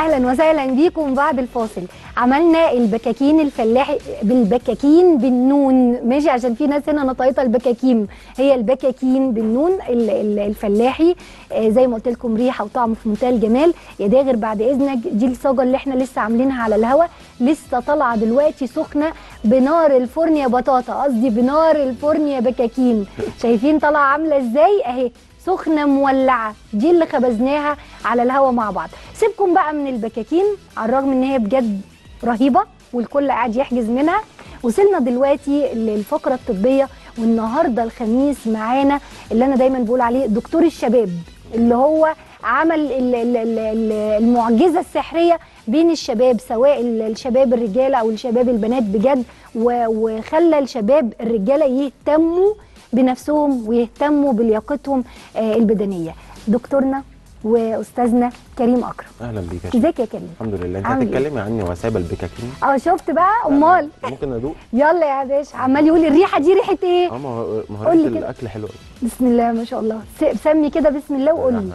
اهلا وسهلا بيكم بعد الفاصل عملنا البكاكين الفلاحي بالبكاكين بالنون ماشي عشان في ناس هنا نطقتها البكاكين هي البكاكين بالنون ال- ال- الفلاحي آه، زي ما قلت لكم ريحه وطعم في منتهى الجمال يا داغر بعد اذنك دي الصاجه اللي احنا لسه عاملينها على الهوا لسه طالعه دلوقتي سخنه بنار الفرن يا بطاطا قصدي بنار الفرن يا بكاكين شايفين طالعه عامله ازاي اهي سخنه مولعه دي اللي خبزناها على الهوا مع بعض سيبكم بقى من البكاكين على الرغم ان هي بجد رهيبه والكل قاعد يحجز منها وصلنا دلوقتي للفقره الطبيه والنهارده الخميس معانا اللي انا دايما بقول عليه دكتور الشباب اللي هو عمل ال- ال- ال- ال- المعجزه السحريه بين الشباب سواء ال- الشباب الرجاله او الشباب البنات بجد و- وخلى الشباب الرجاله يهتموا بنفسهم ويهتموا بلياقتهم آه، البدنيه دكتورنا واستاذنا كريم اكرم اهلا بيك يا شيخ. ازيك يا كريم الحمد لله انت عامل إيه؟ هتتكلمي عني وسايبه البكاكين اه شفت بقى امال ممكن ادوق يلا يا باشا عمال يقول الريحه دي ريحه ايه اه ما هو ما هو قول لي ريحة كده. الاكل حلو قوي بسم الله ما شاء الله س- سمي كده بسم الله وقول لي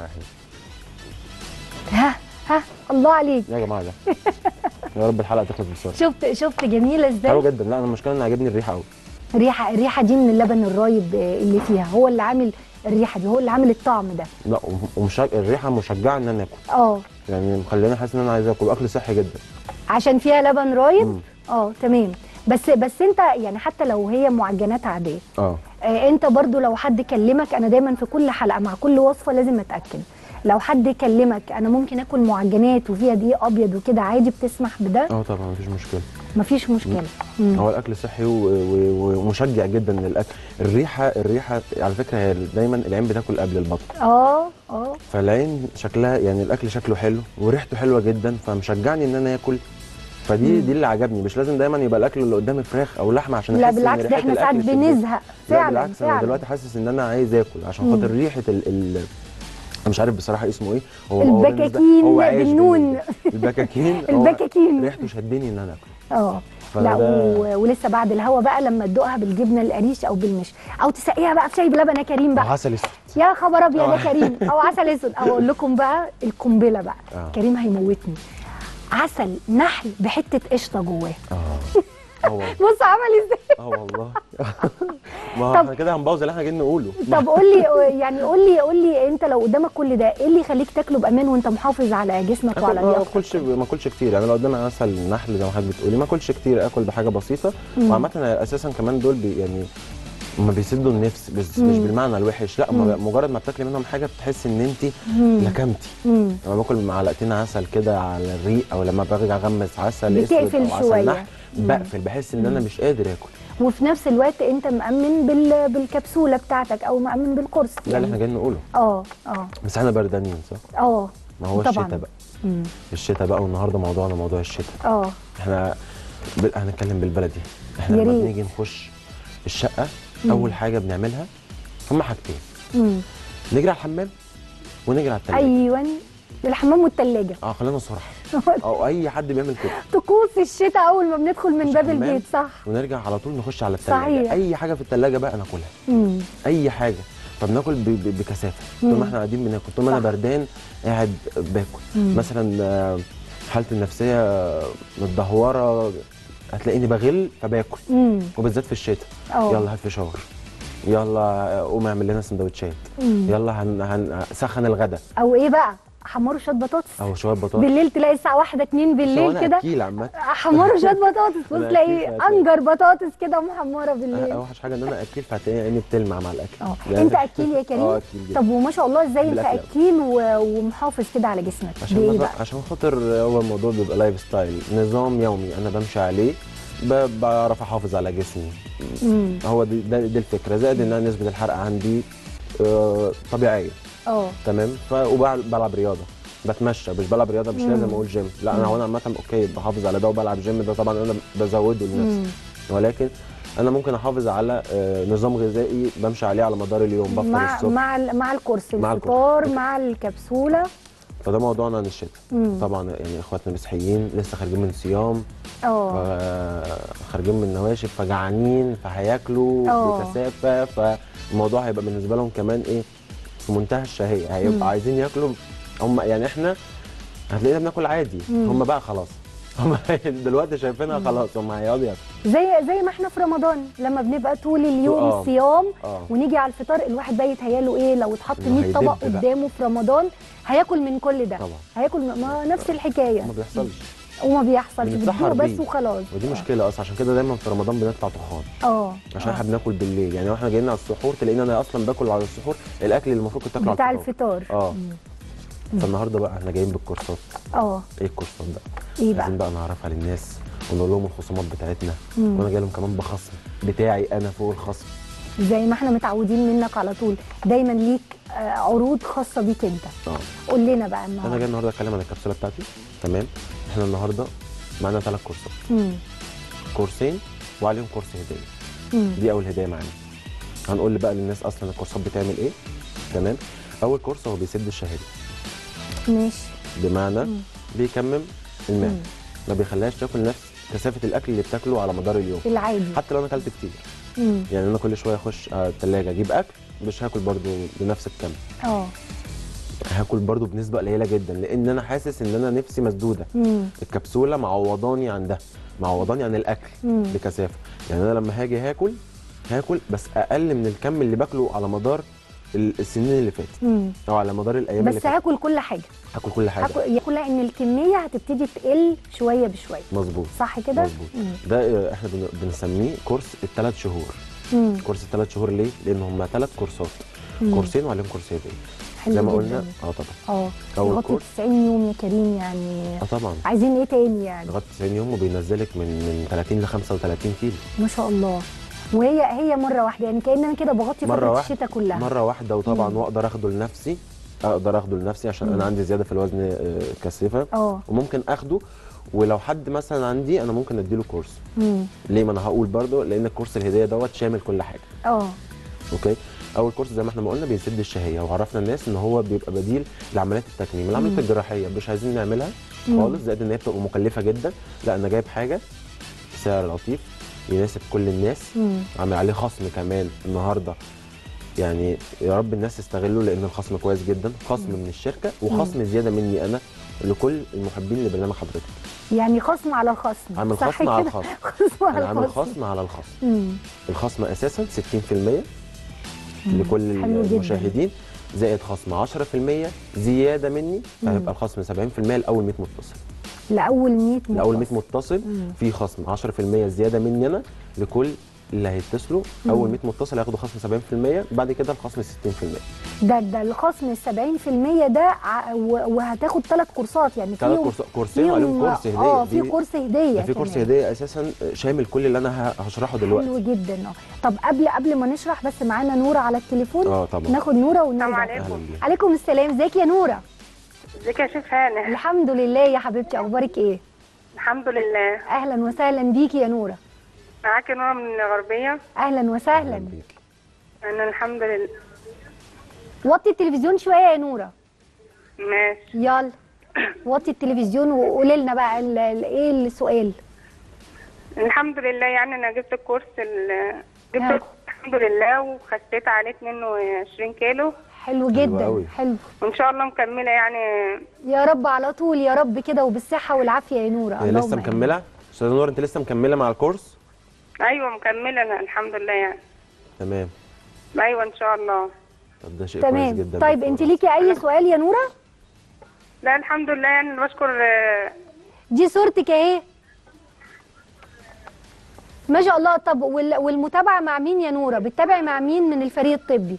ها ها الله عليك يا جماعه ده يا رب الحلقه تخلص بسرعه شفت شفت جميله حلو ازاي جدا لا انا المشكله ان عاجبني الريحه قوي الريحه الريحه دي من اللبن الرايب آه، اللي فيها هو اللي عامل الريحه دي هو اللي عامل الطعم ده لا ومش الريحه مشجعه ان انا اكل اه يعني مخليني حاسس ان انا عايز اكل اكل صحي جدا عشان فيها لبن رايب مم. اه تمام بس بس انت يعني حتى لو هي معجنات عاديه اه آه، انت برضو لو حد كلمك انا دايما في كل حلقه مع كل وصفه لازم اتاكد لو حد كلمك انا ممكن اكل معجنات وفيها دقيق ابيض وكده عادي بتسمح بده اه طبعا مفيش مشكله مفيش مشكله مم. هو الاكل صحي و- و- ومشجع جدا للاكل الريحه الريحه على فكره هي دايما العين بتاكل قبل البطن اه اه فالعين شكلها يعني الاكل شكله حلو وريحته حلوه جدا فمشجعني ان انا اكل فدي دي اللي عجبني مش لازم دايما يبقى الاكل اللي قدامي فراخ او لحمه عشان لا أحس إن بالعكس ده ريحة احنا الأكل ساعات تشدني. بنزهق لا فعلا بالعكس انا فعلا دلوقتي حاسس ان انا عايز اكل عشان مم. خاطر ريحه ال ال أنا مش عارف بصراحه اسمه ايه هو هو بالنسبة- البكاكين هو عيش بالنون. بالنسبة لي. البكاكين هو البكاكين. ريحته شدني ان انا اكل اه فأنا لا ده- و... ولسه بعد الهوا بقى لما تدوقها بالجبنه القريش او بالمش او تسقيها بقى في شاي بلبن يا كريم بقى عسل اسود يا خبر ابيض يا آه. كريم او عسل اسود او اقول لكم بقى القنبله بقى آه. كريم هيموتني عسل نحل بحته قشطه جواه اه اه والله بص عمل ازاي اه والله ما هو طب- احنا كده هنبوظ اللي احنا جايين نقوله طب قول لي يعني قول لي قول لي انت لو قدامك كل ده ايه اللي يخليك تاكله بامان وانت محافظ على جسمك وعلى آكل- ما لياقتك اكلش ما اكلش كتير يعني لو قدامي عسل نحل زي ما حضرتك بتقولي ما اكلش كتير اكل بحاجه بسيطه مم. وعامه اساسا كمان دول بي يعني هم بيسدوا النفس بس مش مم. بالمعنى الوحش لا مم. مجرد ما بتاكلي منهم حاجه بتحسي ان انت مم. لكمتي مم. لما باكل معلقتين عسل كده على الريق او لما باجي اغمس عسل اسود بتقفل او عسل شوية. نحل مم. بقفل بحس ان انا مش قادر اكل وفي نفس الوقت انت مأمن بال... بالكبسوله بتاعتك او مأمن بالقرص ده اللي احنا جايين نقوله اه اه بس احنا بردانين صح اه ما هو طبعاً. الشتاء بقى مم. الشتاء بقى والنهارده موضوعنا موضوع الشتاء اه احنا ب... هنتكلم بالبلدي احنا يا لما ريت. بنيجي نخش الشقه مم. اول حاجه بنعملها هما حاجتين مم. نجري على الحمام ونجري على التلاجة ايوه الحمام والتلاجة اه خلينا صراحه او اي حد بيعمل كده طقوس الشتاء اول ما بندخل من مش باب حمام. البيت صح ونرجع على طول نخش على التلاجة صحيح. اي حاجه في التلاجة بقى ناكلها مم. اي حاجه فبناكل ب... ب... بكثافه طول مم. ما احنا قاعدين بناكل طول ما انا صح. بردان قاعد باكل مم. مثلا آه، حالتي النفسيه آه، متدهوره هتلاقيني بغل فباكل مم. وبالذات في الشتاء اه يلا هات فشار يلا قوم اعمل لنا سندوتشات مم. يلا هن هن سخن الغدا او ايه بقى حمروا شويه بطاطس او شويه بطاطس بالليل تلاقي الساعه واحدة 2 بالليل وأنا كده اكيل عامه حمروا شويه بطاطس بص أنا تلاقي أكيد هتلاقي. انجر بطاطس كده محمره بالليل اوحش حاجه ان انا اكيل فهتلاقي عيني بتلمع مع الاكل اه لا. انت اكيل يا كريم اه اكيل جدا طب وما شاء الله ازاي انت بالأكل. اكيل و- ومحافظ كده على جسمك عشان بايه مثلا بقى عشان خاطر هو الموضوع بيبقى لايف ستايل نظام يومي انا بمشي عليه ب- بعرف احافظ على جسمي امم هو دي, ده دي الفكره زائد ان أنا نسبه الحرق عندي آه، طبيعيه اه تمام ف وبلعب رياضه بتمشى مش بلعب رياضه مش مم. لازم اقول جيم لا انا هو انا عامه اوكي بحافظ على ده وبلعب جيم ده طبعا انا بزوده لنفسي مم. ولكن انا ممكن احافظ على آه، نظام غذائي بمشي عليه على مدار اليوم بفطر مع الصبح مع ال- مع الكرسي مع الفطار الكرسي. مع الكبسوله فده موضوعنا عن الشتاء مم. طبعا يعني اخواتنا مسيحيين لسه خارجين من صيام اه ف- خارجين من نواشف فجعانين فهياكلوا آه. بكثافه فالموضوع هيبقى بالنسبه لهم كمان ايه في منتهى الشهيه مم. هيبقى عايزين ياكلوا هم يعني احنا هتلاقينا بناكل عادي مم. هم بقى خلاص هم دلوقتي شايفينها خلاص هم هيقعدوا ياكلوا زي زي ما احنا في رمضان لما بنبقى طول اليوم آه. صيام اه ونيجي على الفطار الواحد بقى يتهياله ايه لو اتحط إنه 100 طبق هيدب بقى. قدامه في رمضان هياكل من كل ده طبعا هياكل م- ما نفس الحكايه ما بيحصلش وما بيحصلش بنتسحر بتدوق بس بيه. وخلاص ودي مشكله اصلا عشان كده دايما في رمضان بنطلع تخان اه عشان آه. احنا بناكل بالليل يعني واحنا جايين على السحور تلاقينا انا اصلا باكل على السحور الاكل اللي المفروض كنت اكله بتاع على الفطار الفطار اه مم. فالنهارده بقى احنا جايين بالكورسات اه ايه الكورسات بقى ايه عايزين بقى بقى نعرفها للناس ونقول لهم الخصومات بتاعتنا مم. وانا جاي لهم كمان بخصم بتاعي انا فوق الخصم زي ما احنا متعودين منك على طول دايما ليك آه، عروض خاصه بيك انت اه قول لنا بقى انا جاي النهارده النهارده اتكلم عن الكبسوله بتاعتي تمام احنا النهارده معانا ثلاث كورسات مم. كورسين وعليهم كورس هديه مم. دي اول هديه معانا هنقول بقى للناس اصلا الكورسات بتعمل ايه تمام اول كورس هو بيسد الشهيه ماشي بمعنى مم. بيكمم المعده مم. ما بيخليهاش تاكل نفس كثافه الاكل اللي بتاكله على مدار اليوم العادي حتى لو انا اكلت كتير مم. يعني انا كل شويه اخش على الثلاجه اجيب اكل مش هاكل برضو بنفس الكم اه هاكل برضو بنسبه قليله جدا لان انا حاسس ان انا نفسي مسدوده مم. الكبسوله معوضاني عن ده معوضاني عن الاكل مم. بكثافه يعني انا لما هاجي هاكل هاكل بس اقل من الكم اللي باكله على مدار ال- السنين اللي فاتت مم. او على مدار الايام اللي بس فاتت هاكل كل حاجه هاكل كل حاجه هاكل كلها ان الكميه هتبتدي تقل شويه بشويه مظبوط صح كده مظبوط مم. ده آه، احنا بن- بنسميه كورس الثلاث شهور مم. كورس الثلاث شهور ليه؟ لان هم ثلاث كورسات مم. كورسين وعليهم كورس هديه حلو زي ما جداً. قلنا اه طبعا اه أول يغطي كورس. 90 يوم يا كريم يعني اه طبعا عايزين ايه تاني يعني لغايه 90 يوم وبينزلك من من 30 ل 35 كيلو ما شاء الله وهي هي مره واحده يعني كان انا كده بغطي مرة فتره واحدة. الشتاء كلها مره واحده وطبعا مم. واقدر اخده لنفسي اقدر اخده لنفسي عشان مم. انا عندي زياده في الوزن آه، كثيفه اه وممكن اخده ولو حد مثلا عندي انا ممكن اديله كورس مم. ليه ما انا هقول برضو لان الكورس الهديه دوت شامل كل حاجه اه اوكي اول كورس زي ما احنا ما قلنا بيسد الشهيه وعرفنا الناس ان هو بيبقى بديل لعمليات التكميم العمليات مم. الجراحيه مش عايزين نعملها مم. خالص زائد ان هي بتبقى مكلفه جدا لا انا جايب حاجه بسعر لطيف يناسب كل الناس مم. عامل عليه خصم كمان النهارده يعني يا رب الناس تستغله لان الخصم كويس جدا خصم من الشركه وخصم زياده مني انا لكل المحبين لبرنامج حضرتك يعني خصم على خصم عامل صح خصم على كده؟ الخصم خصم على انا عامل خصم خصم على الخصم مم. الخصم اساسا 60% مم. لكل حلو جداً. المشاهدين زائد خصم 10% زياده مني مم. فهيبقى الخصم 70% لاول 100 متصل لاول 100 لاول 100 متصل. متصل مم. في خصم 10% زياده مني انا لكل اللي هيتصلوا مم. اول 100 متصل هياخدوا خصم 70% بعد كده الخصم 60% ده ده الخصم ال 70% ده ع- و- وهتاخد ثلاث كورسات يعني ثلاث فيهم كورس كورسين وعليهم كورس هديه اه في دي- كورس هديه ده في كورس كمان. هديه اساسا شامل كل اللي انا ه- هشرحه دلوقتي حلو جدا اه طب قبل قبل ما نشرح بس معانا نوره على التليفون اه طبعا ناخد نوره السلام ونرجع عليكم. اهلا بيك عليكم السلام ازيك يا نوره ازيك يا شيخ هانة الحمد لله يا حبيبتي اخبارك ايه الحمد لله اهلا وسهلا بيكي يا نوره معاكي نورة من الغربية اهلا وسهلا بيك. انا الحمد لله وطي التلفزيون شويه يا نوره ماشي يلا وطي التلفزيون وقولي لنا بقى ال- ال- ايه السؤال الحمد لله يعني انا جبت الكورس ال- جبت نعم. الكورس الحمد لله وخسيت عليه 22 كيلو حلو حلو جدا أوي. حلو وان شاء الله مكملة يعني يا رب على طول يا رب كده وبالصحه والعافيه يا نوره هي اللهم لسه آمين. مكمله استاذه نور انت لسه مكمله مع الكورس ايوه مكملة انا الحمد لله يعني تمام ايوه ان شاء الله طب ده شيء كويس تمام جدا طيب انت ليكي اي سؤال يا نوره لا الحمد لله يعني بشكر آه، دي صورتك اهي ما شاء الله طب وال- والمتابعه مع مين يا نوره بتتابعي مع مين من الفريق الطبي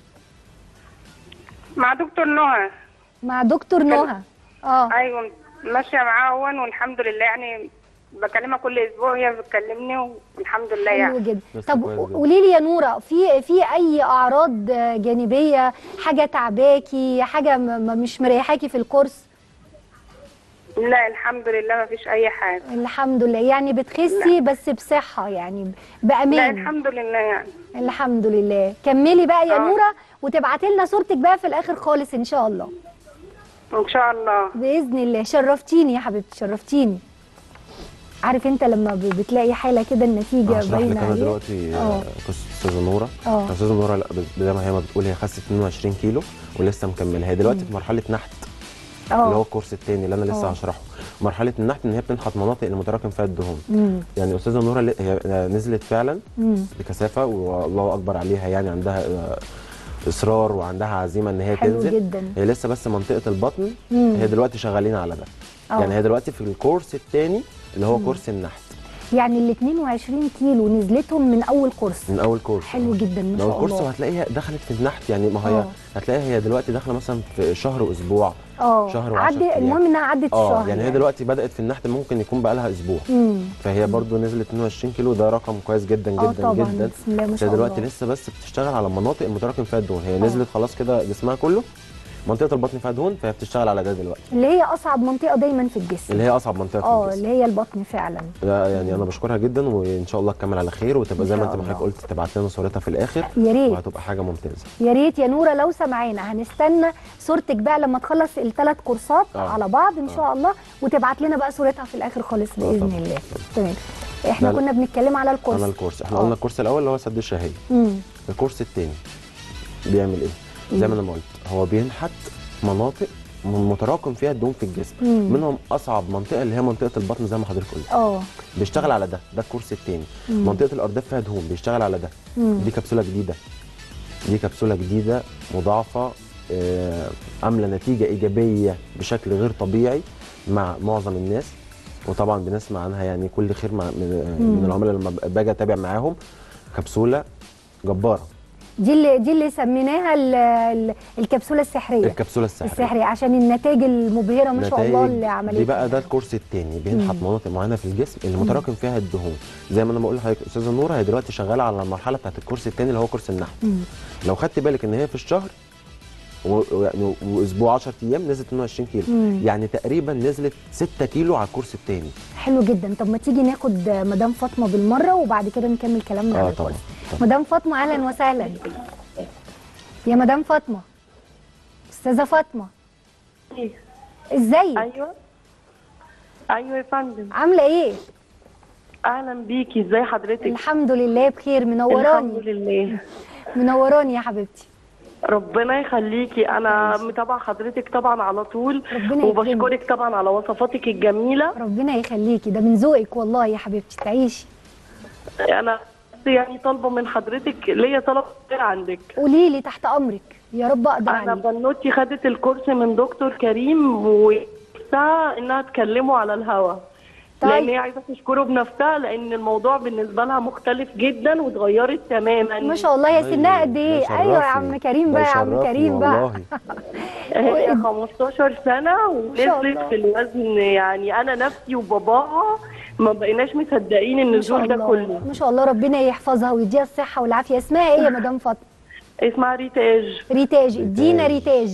مع دكتور نهى مع دكتور نهى اه ايوه ماشية معاه هون والحمد لله يعني بكلمها كل اسبوع هي بتكلمني والحمد لله حلو يعني جدا بس طب كويس جدا. قولي لي يا نوره في في اي اعراض آه، جانبيه حاجه تعباكي حاجه م- م- مش مريحاكي في الكورس لا الحمد لله ما فيش اي حاجة الحمد لله يعني بتخسي بس بصحه يعني بامان لا الحمد لله يعني الحمد لله كملي بقى يا آه. نوره وتبعتي لنا صورتك بقى في الاخر خالص ان شاء الله ان شاء الله باذن الله شرفتيني يا حبيبتي شرفتيني عارف انت لما ب- بتلاقي حاله كده النتيجه هشرح لك باينه انا عليها دلوقتي اه. آه، قصه استاذه نوره اه. استاذه نوره لا بس- زي ما هي ما بتقول هي خست 22 كيلو ولسه مكمله هي دلوقتي في مرحله نحت اه. اللي هو الكورس الثاني اللي انا لسه اه. هشرحه مرحله النحت ان هي بتنحت مناطق اللي متراكم فيها الدهون مم. يعني استاذه نوره ل- هي نزلت فعلا مم. بكثافه والله اكبر عليها يعني عندها آه، اصرار وعندها عزيمه ان هي حلو تنزل جدا هي لسه بس منطقه البطن مم. هي دلوقتي شغالين على ده اه. يعني هي دلوقتي في الكورس الثاني اللي هو كورس النحت يعني ال 22 كيلو نزلتهم من اول كورس من اول كورس حلو جدا ما من شاء اول كورس الله وهتلاقيها دخلت في النحت يعني ما هي اه. هتلاقيها هي دلوقتي داخله مثلا في شهر واسبوع اه شهر و10 عدي أيام. المهم انها عدت اه الشهر يعني هي دلوقتي بدات في النحت ممكن يكون بقى لها اسبوع امم فهي برضو نزلت 22 كيلو ده رقم كويس جدا اه جدا طبعا جدا بسم الله ما هي شاء دلوقتي الله لسه بس بتشتغل على المناطق المتراكم فيها الدهون هي اه. نزلت خلاص كده جسمها كله منطقه البطن فيها دهون فهي بتشتغل على ده دلوقتي اللي هي اصعب منطقه دايما في الجسم اللي هي اصعب منطقه في اه الجسم اللي هي البطن فعلا لا يعني انا بشكرها جدا وان شاء الله تكمل على خير وتبقى إن زي ما شاء انت ما حضرتك الله. قلت تبعت لنا صورتها في الاخر يا ريت وهتبقى حاجه ممتازه يا ريت يا نوره لو سمعانا هنستنى صورتك بقى لما تخلص الثلاث كورسات آه. على بعض ان آه. شاء الله وتبعت لنا بقى صورتها في الاخر خالص آه باذن طبعاً. الله تمام احنا لا، لا. كنا بنتكلم على الكورس انا الكورس احنا آه. قلنا الكورس الاول اللي هو سد الشهيه امم الكورس الثاني بيعمل ايه زي ما انا ما قلت هو بينحت مناطق م- متراكم فيها الدهون في الجسم مم. منهم اصعب منطقه اللي هي منطقه البطن زي ما حضرتك قلت اه بيشتغل على ده ده الكورس الثاني مم. منطقه الارداف فيها دهون بيشتغل على ده مم. دي كبسوله جديده دي كبسوله جديده مضاعفه آه، عامله نتيجه ايجابيه بشكل غير طبيعي مع معظم الناس وطبعا بنسمع عنها يعني كل خير مع من, مم. من العملاء لما باجي اتابع معاهم كبسوله جباره دي اللي دي اللي سميناها ال- ال- الكبسوله السحريه الكبسوله السحريه السحريه عشان النتائج المبهره ما شاء الله نتائج- اللي عملتها دي بقى ده الكورس الثاني بينحت مم. مناطق معينه في الجسم اللي متراكم فيها الدهون زي ما انا بقول لحضرتك استاذه نوره هي دلوقتي شغاله على المرحله بتاعت الكورس الثاني اللي هو كورس النحت مم. لو خدت بالك ان هي في الشهر و- ويعني واسبوع 10 ايام نزلت 22 كيلو مم. يعني تقريبا نزلت 6 كيلو على الكورس الثاني حلو جدا طب ما تيجي ناخد مدام فاطمه بالمره وبعد كده نكمل كلامنا اه على طبعا الكورس مدام فاطمه اهلا وسهلا يا مدام فاطمه استاذه فاطمه ازيك ايوه ايوه يا فندم عامله ايه اهلا بيكي ازي حضرتك الحمد لله بخير الحمد منوراني لله منوراني يا حبيبتي ربنا يخليكي انا متابعه حضرتك طبعا على طول ربنا وبشكرك طبعا على وصفاتك الجميله ربنا يخليكي ده من ذوقك والله يا حبيبتي تعيشي انا يعني طالبه من حضرتك ليا طلب كتير عندك قولي لي تحت امرك يا رب اقدر انا عليه بنوتي خدت الكورس من دكتور كريم ونفسها انها تكلمه على الهوا طيب. لان هي عايزه تشكره بنفسها لان الموضوع بالنسبه لها مختلف جدا واتغيرت تماما ما شاء الله يا والله سنها قد ده ايه يشرفني. ايوه يا عم كريم ده بقى يا عم يشرفني كريم بقى والله هي 15 سنة شاء ونزلت الله. في الوزن يعني أنا نفسي وباباها ما بقيناش مصدقين ما شاء النزول ده الله كله ما شاء الله ربنا يحفظها ويديها الصحه والعافيه اسمها ايه يا مدام فاطمه اسمها ريتاج ريتاج ادينا ريتاج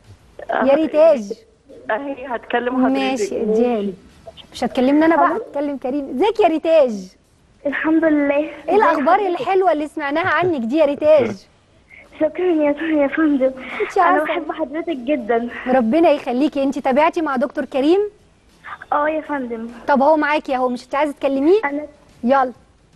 يا ريتاج أهي هتكلم حضرتك ماشي اديها لي مش هتكلمني انا بقى هتكلم كريم ازيك يا ريتاج الحمد لله ايه الاخبار الحلوه اللي سمعناها عنك دي يا ريتاج شكرا يا يا فندم انت انا عسل. بحب حضرتك جدا ربنا يخليكي انت تابعتي مع دكتور كريم اه يا فندم طب هو معاكي اهو مش انت عايزه تكلميه انا يلا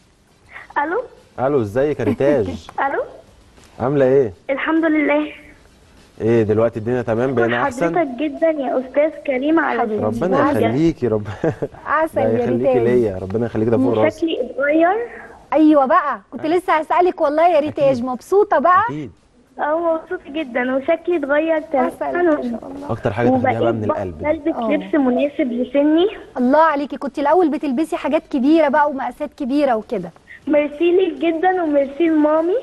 الو الو ازيك يا ريتاج الو عامله ايه الحمد لله ايه دلوقتي الدنيا تمام بقينا احسن حضرتك جدا يا استاذ كريم على حبيبي. ربنا عسل. يخليكي رب عسل ده يا يخليكي ريتاج ليا ربنا يخليكي ده فوق راسي شكلي اتغير ايوه بقى كنت لسه هسالك والله يا ريتاج مبسوطه بقى اكيد اه مبسوطه جدا وشكلي اتغير عسل تماما ما شاء الله اكتر حاجه تاخديها بقى من وبقيت القلب بلبس اه. لبس مناسب لسني الله عليكي كنت الاول بتلبسي حاجات كبيره بقى ومقاسات كبيره وكده ميرسي ليك جدا وميرسي لمامي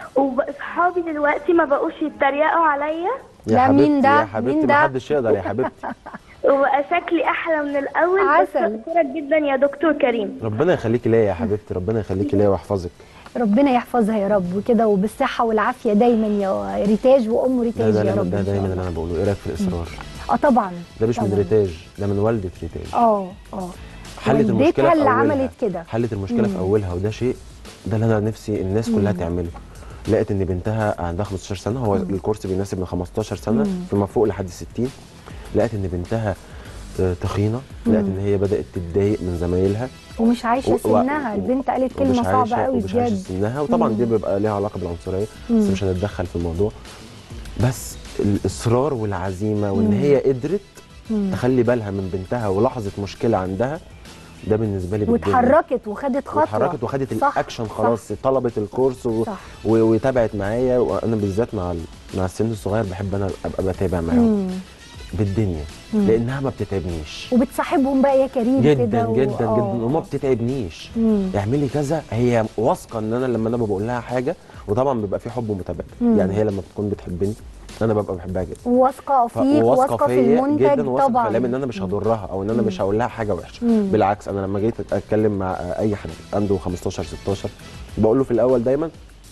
وصحابي دلوقتي ما بقوش يتريقوا عليا يا لا، حبيبتي مين ده؟ يا حبيبتي مين ده؟ محدش يقدر يا حبيبتي وبقى شكلي احلى من الاول بس عسل. بشكرك جدا يا دكتور كريم ربنا يخليكي ليا يا حبيبتي ربنا يخليكي ليا ويحفظك ربنا يحفظها يا رب وكده وبالصحه والعافيه دايما يا ريتاج وام ده ريتاج ده يا دايما رب ده إن شاء دايما الله. اللي انا بقوله ايه رايك في الاصرار اه طبعا ده مش من طبعاً. ريتاج ده من والده ريتاج اه اه حلت المشكله والدتها في اللي اولها عملت كده حلت المشكله في اولها وده شيء ده اللي انا نفسي الناس كلها تعمله لقيت ان بنتها عندها 15 سنه هو الكورس بيناسب من 15 سنه فيما فوق لحد 60 لقيت ان بنتها آه، تخينه لقيت ان هي بدات تتضايق من زمايلها ومش عايشه و- و- سنها و- البنت قالت ومش كلمه صعبه عايشة- قوي ومش عايشه بجد سنها وطبعا دي بيبقى ليها علاقه بالعنصريه بس مش هنتدخل في الموضوع بس الاصرار والعزيمه وان مم. هي قدرت مم. تخلي بالها من بنتها ولحظه مشكله عندها ده بالنسبه لي بالدنيا. واتحركت وخدت خطوه واتحركت وخدت صح، الاكشن صح. خلاص طلبت الكورس و... صح. و... وتابعت معايا وانا بالذات مع ال... مع السن الصغير بحب انا ابقى بتابع معاهم مم. بالدنيا مم. لانها ما بتتعبنيش وبتصاحبهم بقى يا كريم جدا كده و- جدا آه. جدا وما بتتعبنيش مم. اعملي كذا هي واثقه ان انا لما انا بقول لها حاجه وطبعا بيبقى في حب ومتابعه مم. يعني هي لما بتكون بتحبني انا ببقى بحبها جدا واثقه ف- فيك واثقه في فيا المنتج جدا وواثقه في طبعا كلامي ان انا مش هضرها او ان انا مش هقول لها حاجه وحشه مم. بالعكس انا لما جيت اتكلم مع اي حد عنده 15 16 بقول له في الاول دايما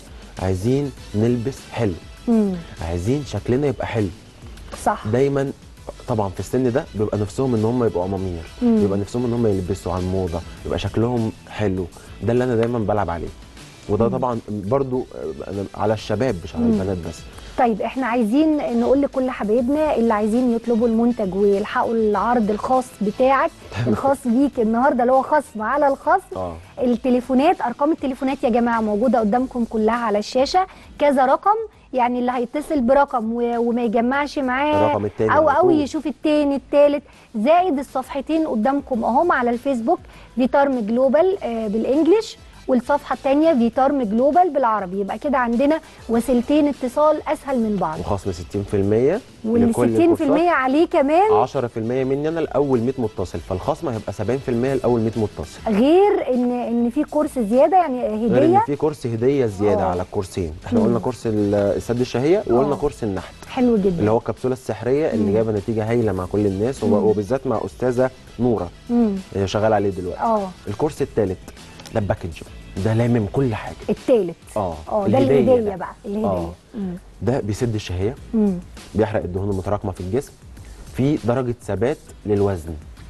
عايزين نلبس حلو مم. عايزين شكلنا يبقى حلو صح دايما طبعا في السن ده بيبقى نفسهم ان هم يبقوا امامير مم. بيبقى نفسهم ان هم يلبسوا على الموضه يبقى شكلهم حلو ده اللي انا دايما بلعب عليه وده طبعا برضو آه، أنا على الشباب مش على مم. البنات بس طيب احنا عايزين نقول لكل حبايبنا اللي عايزين يطلبوا المنتج ويلحقوا العرض الخاص بتاعك الخاص بيك النهارده اللي هو خصم على الخصم اه التليفونات ارقام التليفونات يا جماعه موجوده قدامكم كلها على الشاشه كذا رقم يعني اللي هيتصل برقم و- وما يجمعش معاه الرقم التاني او على او طول. يشوف التاني التالت زائد الصفحتين قدامكم اهم على الفيسبوك فيتارم جلوبال آه، بالانجلش والصفحه الثانيه فيتارم جلوبال بالعربي يبقى كده عندنا وسيلتين اتصال اسهل من بعض وخصم 60% وال 60% الكورسات. عليه كمان 10% مني انا الاول 100 متصل فالخصم هيبقى 70% الاول 100 متصل غير ان ان في كورس زياده يعني غير ان هديه في كورس هديه زياده آه. على الكورسين احنا مم. قلنا كورس ال- السد الشهيه وقلنا آه. كورس النحت حلو جدا اللي هو الكبسوله السحريه اللي مم. جايبه نتيجه هايله مع كل الناس وب- مم. وبالذات مع استاذه نوره امم اللي شغال عليه دلوقتي اه الكورس الثالث ده باكج ده لامم كل حاجه التالت اه اه ده الهدية الهديه ده. بقى الهديه آه. مم. ده بيسد الشهيه مم. بيحرق الدهون المتراكمه في الجسم في درجه ثبات للوزن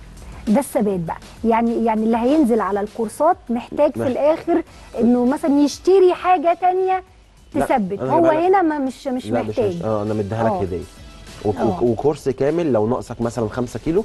ده الثبات بقى يعني يعني اللي هينزل على الكورسات محتاج في مح- الاخر انه مثلا يشتري حاجه تانية لا، تثبت أنا هو جايبها لك- هنا ما مش مش لا مش محتاج هش... اه انا مديها لك آه. هديه وك- آه. وكورس كامل لو ناقصك مثلا 5 كيلو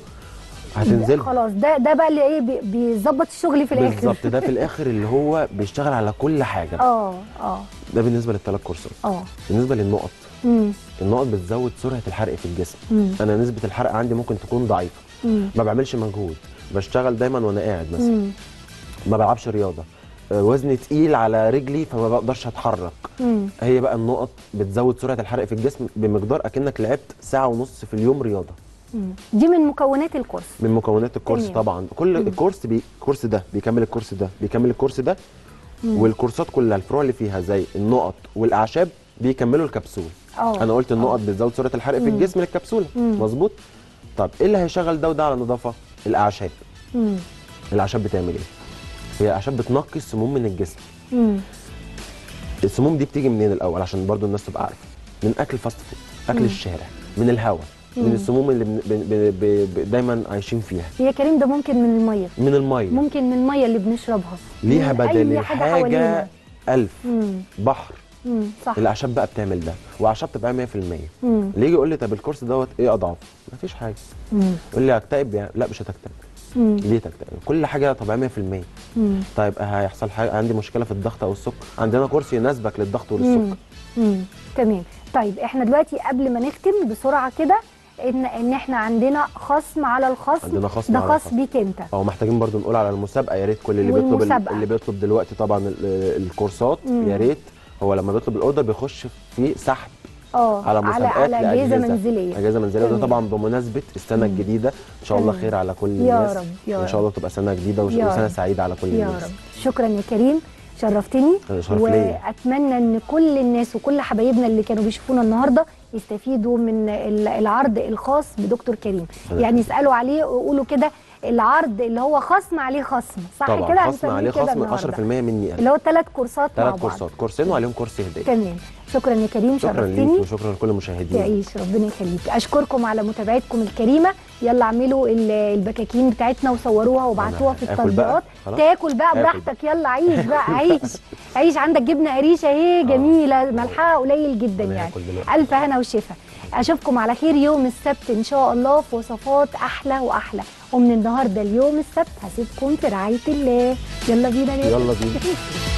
هتنزل خلاص ده ده بقى اللي ايه بي- بيظبط الشغل في الاخر بالظبط ده في الاخر اللي هو بيشتغل على كل حاجه اه اه ده بالنسبه للثلاث كورسات اه بالنسبه للنقط امم النقط بتزود سرعه الحرق في الجسم مم. انا نسبه الحرق عندي ممكن تكون ضعيفه مم. ما بعملش مجهود بشتغل دايما وانا قاعد مثلا مم. ما بلعبش رياضه آه، وزني تقيل على رجلي فما بقدرش اتحرك مم. هي بقى النقط بتزود سرعه الحرق في الجسم بمقدار اكنك لعبت ساعه ونص في اليوم رياضه مم. دي من مكونات الكورس من مكونات الكورس تمام. طبعا كل الكورس بي... الكورس ده بيكمل الكورس ده بيكمل الكورس ده والكورسات كلها الفروع اللي فيها زي النقط والاعشاب بيكملوا الكبسول اه انا قلت النقط بتزود سرعه الحرق في الجسم للكبسوله مم. مظبوط طب ايه اللي هيشغل ده وده على النظافه الاعشاب مم. الاعشاب بتعمل ايه هي الاعشاب بتنقي السموم من الجسم مم. السموم دي بتيجي منين الاول عشان برضو الناس تبقى عارفه من اكل فاست فود اكل الشارع من الهواء من السموم اللي بن... بن... بن... بن... دايما عايشين فيها يا كريم ده ممكن من الميه من الميه ممكن من الميه اللي بنشربها ليها من بدل أي حاجة الحاجه حوالينا. ألف مم. بحر مم. صح الاعشاب بقى بتعمل ده واعشاب تبقى 100% مم. اللي يجي يقول لي طب الكورس دوت ايه اضعاف مفيش حاجه مم. يقول لي هكتئب يعني لا مش هتكتئب مم. ليه تكتئب كل حاجه طبيعيه 100% مم. طيب هيحصل حاجه عندي مشكله في الضغط او السكر عندنا كورس يناسبك للضغط وللسكر مم. تمام طيب احنا دلوقتي قبل ما نختم بسرعه كده ان ان احنا عندنا خصم على الخصم عندنا خصم ده على خاص الخصم. بيك انت او محتاجين برضو نقول على المسابقه يا ريت كل اللي بيطلب والمسابقة. اللي بيطلب دلوقتي طبعا ال- الكورسات مم. يا ريت هو لما بيطلب الاوردر بيخش في سحب اه على على مسابقات على اجهزه لأجهزة- منزليه اجهزه منزليه وده تمام. طبعا بمناسبه السنه الجديده ان شاء الله تمام. خير على كل يا الناس رب، يا ان رب. شاء الله تبقى سنه جديده وش- يا وسنه رب. سعيده على كل يا الناس رب شكرا يا كريم شرفتني أنا شرف ليا. واتمنى ان كل الناس وكل حبايبنا اللي كانوا بيشوفونا النهارده يستفيدوا من ال- العرض الخاص بدكتور كريم أنا يعني يسالوا عليه ويقولوا كده العرض اللي هو خصم عليه خصم صح كده طبعا خصم هنسميه عليه كده خصم النهاردة. 10% مني انا اللي هو ثلاث كورسات مع ثلاث بعض كورسات كورسين وعليهم كورس هديه تمام شكرا يا كريم شكرا ليك شرفتني وشكرا لكل المشاهدين تعيش ربنا يخليك اشكركم على متابعتكم الكريمه يلا اعملوا ال- البكاكين بتاعتنا وصوروها وابعتوها في أنا آكل بقى؟ التطبيقات خلاص؟ تاكل بقى آكل براحتك يلا عيش بقى عيش عيش عندك جبنه قريشه اهي جميله ملحها قليل جدا أنا يعني هاكل دلوقتي. الف هنا وشفا اشوفكم على خير يوم السبت ان شاء الله في وصفات احلى واحلى ومن النهارده اليوم السبت هسيبكم في رعايه الله يلا بينا ناكل. يلا بينا